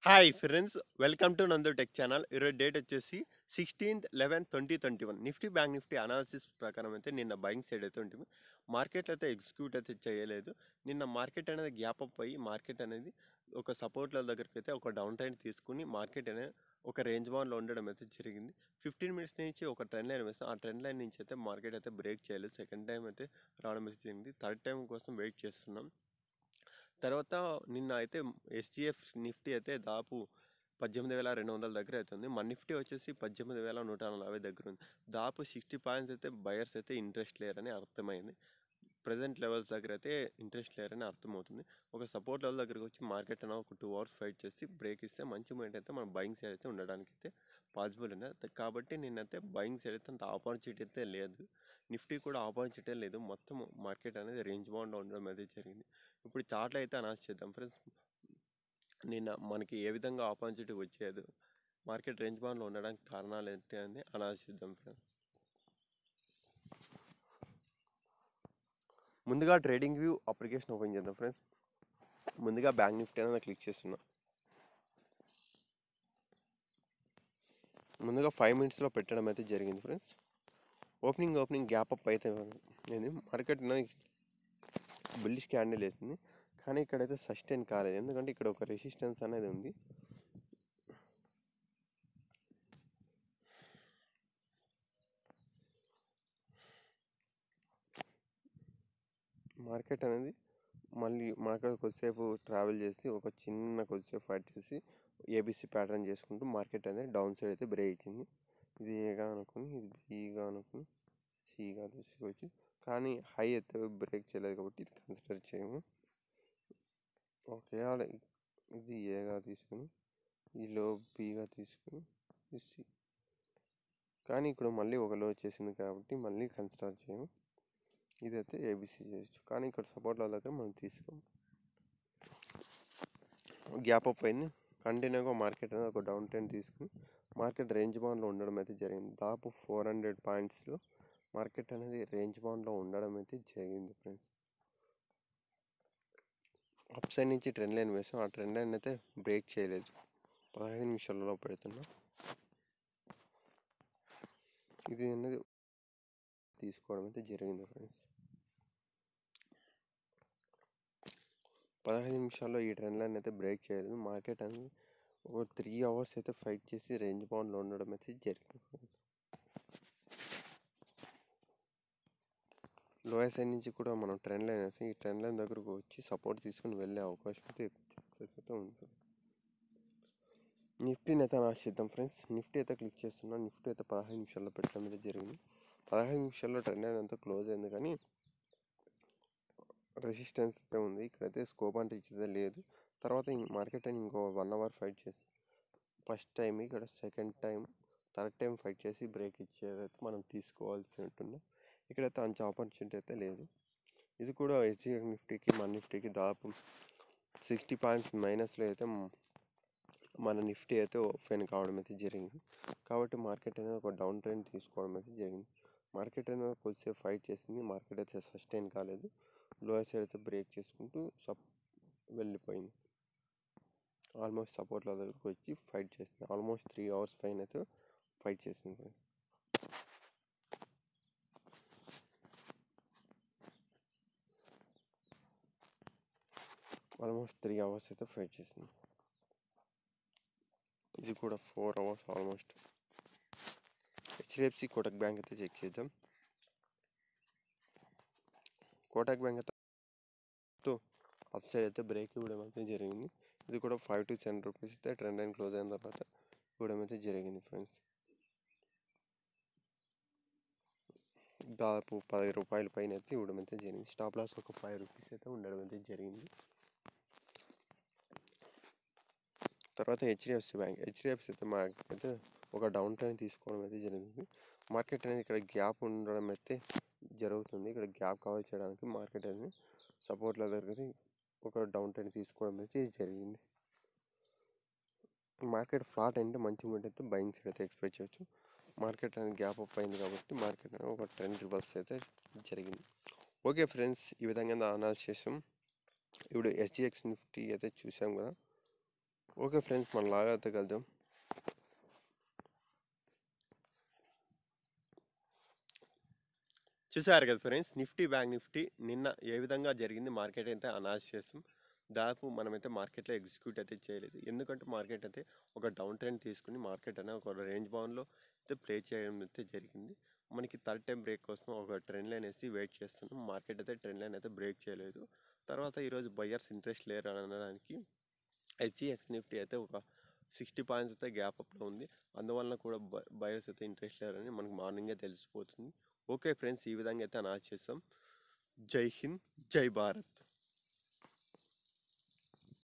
hi friends welcome to Nandu tech channel ఈరోజు date వచ్చేసి sixteenth eleven twenty twenty one Nifty bank Nifty analysis ప్రకారం అయితే నిన్న buying side అయితే ఉంటుంది మార్కెట్ అయితే ఎగ్జిక్యూట్ అయితే చేయలేదు నిన్న మార్కెట్ అనేది గ్యాప్ అప్ అయ్యి మార్కెట్ అనేది ఒక సపోర్ట్ల దగ్గరికి అయితే ఒక డౌన్ ట్రెండ్ తీసుకుని మార్కెట్ అనేది ఒక రేంజ్ బాన్లో ఉండడం అయితే జరిగింది ఫిఫ్టీన్ మినిట్స్ నుంచి ఒక ట్రెండ్ లైన్ వేస్తాం ఆ ట్రెండ్ లైన్ నుంచి అయితే మార్కెట్ అయితే బ్రేక్ చేయలేదు సెకండ్ టైం అయితే రావడం అయితే జరిగింది థర్డ్ టైం కోసం వెయిట్ చేస్తున్నాం తర్వాత నిన్న అయితే ఎస్జిఎఫ్ నిఫ్టీ అయితే దాపు పద్దెనిమిది వేల రెండు వందల దగ్గర అవుతుంది మన నిఫ్టీ వచ్చేసి పద్దెనిమిది వేల నూట నలభై దగ్గర ఉంది దాపు సిక్స్టీ పాయింట్స్ అయితే బయర్స్ అయితే ఇంట్రెస్ట్ లేరని అర్థమైంది ప్రజెంట్ లెవెల్స్ దగ్గర అయితే ఇంట్రెస్ట్ లేరని అర్థమవుతుంది ఒక సపోర్ట్ లెవెల్ దగ్గరకు వచ్చి మార్కెట్ అనేది ఒక టూ అవర్స్ ఫైట్ చేసి బ్రేక్ ఇస్తే మంచి మూమెంట్ అయితే మన బయింగ్ సైడ్ అయితే ఉండడానికి అయితే పాసిబుల్ ఉంది కాబట్టి నేనైతే బయింగ్ సైడ్ అయితే అంత ఆపర్చునిటీ అయితే లేదు నిఫ్టీ కూడా ఆపర్చునిటీ లేదు మొత్తం మార్కెట్ అనేది రేంజ్ బౌండ్ ఉండడం అయితే జరిగింది ఇప్పుడు చార్ట్లో అయితే అనౌన్స్ చేద్దాం ఫ్రెండ్స్ నిన్న మనకి ఏ విధంగా ఆపర్చునిటీ వచ్చేది మార్కెట్ రేంజ్ బౌండ్లో ఉండడానికి కారణాలు ఏంటి అని అనౌన్స్ చేద్దాం ఫ్రెండ్స్ ముందుగా ట్రేడింగ్ వ్యూ అప్లికేషన్ ఓపెన్ చేద్దాం ఫ్రెండ్స్ ముందుగా బ్యాంక్ నిఫ్టీ అనేది క్లిక్ చేస్తున్నా ముందుగా ఫైవ్ మినిట్స్లో పెట్టడం అయితే జరిగింది friends opening opening gap up అయితే ఏంది మార్కెట్ బుల్లిష్ క్యాండిల్ వేసింది కానీ ఇక్కడైతే సస్టైన్ కాలేదు ఎందుకంటే ఇక్కడ ఒక రెసిస్టెన్స్ అనేది ఉంది మార్కెట్ అనేది మళ్ళీ మార్కెట్ కొద్దిసేపు ట్రావెల్ చేసి ఒక చిన్న కొద్దిసేపు ఫైట్ చేసి ఏబిసి ప్యాటర్న్ చేసుకుంటూ మార్కెట్ అనేది డౌన్ సైడ్ అయితే బ్రేక్ ఇచ్చింది ఇది ఏగా అనుకుని ఇది బీగా అనుకుని సిగా తీసుకోవచ్చు కానీ హై అయితే బ్రేక్ చేయలేదు కాబట్టి ఇది కన్సిడర్ చేయము ఓకే అలా ఇది ఏగా తీసుకుని ఈ లో బీగా తీసుకుని సి కానీ ఇక్కడ మళ్ళీ ఒక లో వచ్చేసింది కాబట్టి మళ్ళీ కన్సిడర్ చేయము ఇదైతే ఏబిసి చేయొచ్చు కానీ ఇక్కడ సపోర్ట్ దగ్గర మనం తీసుకోం గ్యాప్ అప్ అయింది కంటిన్యూగా మార్కెట్ అనేది ఒక డౌన్ ట్రెండ్ తీసుకుని మార్కెట్ రేంజ్ బాండ్లో ఉండడం అయితే జరిగింది దాపు ఫోర్ హండ్రెడ్ పాయింట్స్లో మార్కెట్ అనేది రేంజ్ బాండ్లో ఉండడం అయితే జరిగింది ఫ్రెండ్స్ అప్ సైడ్ నుంచి ట్రెండ్ లైన్ వేసాం ఆ ట్రెండ్ లైన్ అయితే బ్రేక్ చేయలేదు పదహైదు నిమిషాలలో పెడుతున్నా ఇది అనేది తీసుకోవడం అయితే జరిగింది ఫ్రెండ్స్ పదహైదు నిమిషాల్లో ఈ ట్రెండ్ లైన్ అయితే బ్రేక్ చేయలేదు మార్కెట్ అనేది ఒక త్రీ అవర్స్ అయితే ఫైట్ చేసి రేంజ్ బౌండ్లో ఉండడం అయితే జరిగింది ఫ్రెండ్స్ లోయర్ సైడ్ నుంచి కూడా మనం ట్రెండ్ లైన్ వేసి ఈ ట్రెండ్ లైన్ దగ్గరకు వచ్చి సపోర్ట్ తీసుకుని వెళ్ళే అవకాశం అయితే అయితే ఉంటుంది నిఫ్టీని అయితే ఆశిద్దాం ఫ్రెండ్స్ నిఫ్టీ అయితే క్లిక్ చేస్తున్నాం నిఫ్టీ అయితే పదహైదు నిమిషాల్లో పెట్టడం అయితే జరిగింది పదహైదు నిమిషాల్లో ట్రెండ్ లైన్ అంతా క్లోజ్ అయింది కానీ రెసిస్టెన్స్ అయితే ఉంది ఇక్కడైతే స్కోప్ అంటే ఇచ్చేదే లేదు తర్వాత మార్కెట్ అని ఇంకో వన్ అవర్ ఫైట్ చేసి ఫస్ట్ టైం ఇక్కడ second time third time fight చేసి బ్రేక్ ఇచ్చేదైతే మనం తీసుకోవాల్సి ఉంటుంది ఇక్కడైతే అంత ఆపర్చునిటీ అయితే లేదు ఇది కూడా ఎస్జీఎఫ్ నిఫ్టీకి మన నిఫ్టీకి దాదాపు సిక్స్టీ పాయింట్స్ మైనస్లో అయితే మన నిఫ్టీ అయితే ఓపెన్ కావడం అయితే జరిగింది కాబట్టి మార్కెట్ అనేది ఒక డౌన్ ట్రెండ్ తీసుకోవడం అయితే జరిగింది మార్కెట్ అనేది కొద్దిసేపు ఫైట్ చేసింది మార్కెట్ అయితే సస్టైన్ కాలేదు లోయర్ సైడ్ అయితే బ్రేక్ చేసుకుంటూ సప్ వెళ్ళిపోయింది ఆల్మోస్ట్ సపోర్ట్ల దగ్గరకు వచ్చి ఫైట్ చేసింది ఆల్మోస్ట్ త్రీ అవర్స్ పైన అయితే ఫైట్ చేసింది ఆల్మోస్ట్ త్రీ అవర్స్ అయితే ఫైట్ చేసింది ఇది కూడా four hours almost HDFC Kotak bank అయితే చెక్ చేద్దాం కోటక్ బ్యాంక్ అయితే అప్ సైడ్ అయితే బ్రేక్ ఇవ్వడం అయితే జరిగింది ఇది కూడా ఫైవ్ టు టెన్ రూపీస్ అయితే ట్రెండ్ లైన్ క్లోజ్ అయిన తర్వాత ఇవ్వడం అయితే జరిగింది ఫ్రెండ్స్ దాదాపు పది రూపాయల పైన అయితే ఇవ్వడం అయితే జరిగింది స్టాప్ లాస్ ఒక ఫైవ్ రూపీస్ అయితే ఉండడం అయితే జరిగింది తర్వాత హెచ్డిఎఫ్సి బ్యాంక్ హెచ్డిఎఫ్సి అయితే అయితే ఒక డౌన్ ట్రెండ్ తీసుకోవడం అయితే జరిగింది మార్కెట్ అనేది ఇక్కడ గ్యాప్ ఉండడం అయితే జరుగుతుంది ఇక్కడ గ్యాప్ కవర్ చేయడానికి మార్కెట్ అనేది సపోర్ట్ల దగ్గర ఒక డౌన్ ట్రెండ్ తీసుకోవడం అయితే జరిగింది మార్కెట్ ఫ్లాట్ అంటే మంచి మూమెంట్ అయితే బయింగ్ సైడ్ అయితే ఎక్స్పెక్ట్ చేయొచ్చు మార్కెట్ అనేది గ్యాప్ అప్ అయింది కాబట్టి మార్కెట్ అనేది ఒక ట్రెండ్ రివర్స్ అయితే జరిగింది ఓకే ఫ్రెండ్స్ ఈ విధంగా అనాలిసిస్ చేసాం ఇప్పుడు ఎస్జిఎక్స్ నిఫ్టీ అయితే చూసాం కదా ఓకే ఫ్రెండ్స్ మన లాగా అయితే కలుద్దాం చూసారు కదా ఫ్రెండ్స్ నిఫ్టీ బ్యాంక్ నిఫ్టీ నిన్న ఏ విధంగా జరిగింది మార్కెట్ అయితే అనాలిసిస్ చేస్తాం దాదాపు మనమైతే మార్కెట్లో ఎగ్జిక్యూట్ అయితే చేయలేదు ఎందుకంటే మార్కెట్ అయితే ఒక డౌన్ ట్రెండ్ తీసుకుని మార్కెట్ అనే ఒక రేంజ్ బౌన్లో అయితే ప్లే చేయడం అయితే జరిగింది మనకి థర్డ్ టైం బ్రేక్ కోసం ఒక ట్రెండ్ లైన్ వేసి వెయిట్ చేస్తున్నాం మార్కెట్ అయితే ట్రెండ్ లైన్ అయితే బ్రేక్ చేయలేదు తర్వాత ఈరోజు బయ్యర్స్ ఇంట్రెస్ట్ లేరు అని అనడానికి హెచ్జిఎక్స్ నిఫ్టీ అయితే ఒక సిక్స్టీ పాయింట్స్ అయితే గ్యాప్ అప్లో ఉంది అందువలన కూడా బయర్స్ అయితే ఇంట్రెస్ట్ లేరని మనకు మార్నింగే తెలిసిపోతుంది ఓకే ఫ్రెండ్స్ ఈ విధంగా అయితే అనాజ్ చేస్తాం జై హింద్ జై భారత్